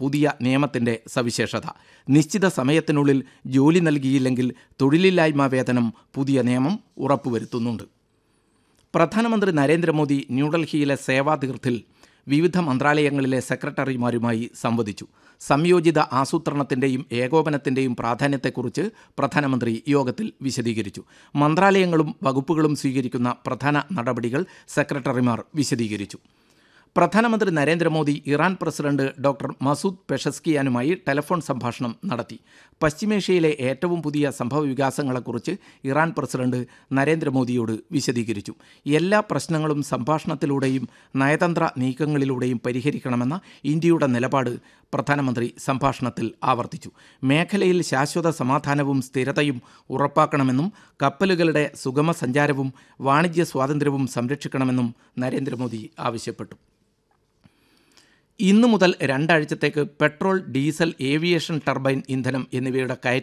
പുതിയ നിയമത്തിന്റെ സവിശേഷത നിശ്ചിത സമയത്തിനുള്ളിൽ ജോലി നൽകിയില്ലെങ്കിൽ തൊഴിലില്ലായ്മ വേതനം പുതിയ നിയമം ഉറപ്പുവരുത്തുന്നുണ്ട് പ്രധാനമന്ത്രി നരേന്ദ്രമോദി ന്യൂഡൽഹിയിലെ സേവാതീർത്ഥിൽ വിവിധ മന്ത്രാലയങ്ങളിലെ സെക്രട്ടറിമാരുമായി സംവദിച്ചു സംയോജിത ആസൂത്രണത്തിൻ്റെയും ഏകോപനത്തിൻ്റെയും പ്രാധാന്യത്തെക്കുറിച്ച് പ്രധാനമന്ത്രി യോഗത്തിൽ വിശദീകരിച്ചു മന്ത്രാലയങ്ങളും വകുപ്പുകളും സ്വീകരിക്കുന്ന പ്രധാന നടപടികൾ സെക്രട്ടറിമാർ വിശദീകരിച്ചു പ്രധാനമന്ത്രി Narendra Modi Iran president doctor Masoud പെഷസ്കിയാനുമായി ടെലിഫോൺ സംഭാഷണം നടത്തി പശ്ചിമേഷ്യയിലെ ഏറ്റവും പുതിയ സംഭവ വികാസങ്ങളെക്കുറിച്ച് ഇറാൻ പ്രസിഡന്റ് നരേന്ദ്രമോദിയോട് വിശദീകരിച്ചു എല്ലാ പ്രശ്നങ്ങളും സംഭാഷണത്തിലൂടെയും നയതന്ത്ര നീക്കങ്ങളിലൂടെയും പരിഹരിക്കണമെന്ന ഇന്ത്യയുടെ നിലപാട് പ്രധാനമന്ത്രി സംഭാഷണത്തിൽ ആവർത്തിച്ചു മേഖലയിൽ ശാശ്വത സമാധാനവും സ്ഥിരതയും ഉറപ്പാക്കണമെന്നും കപ്പലുകളുടെ സുഗമ സഞ്ചാരവും വാണിജ്യ സ്വാതന്ത്ര്യവും സംരക്ഷിക്കണമെന്നും നരേന്ദ്രമോദി ആവശ്യപ്പെട്ടു ഇന്നു മുതൽ രണ്ടാഴ്ചത്തേക്ക് പെട്രോൾ ഡീസൽ ഏവിയേഷൻ ടർബൈൻ ഇന്ധനം എന്നിവയുടെ കയറ്റുമതി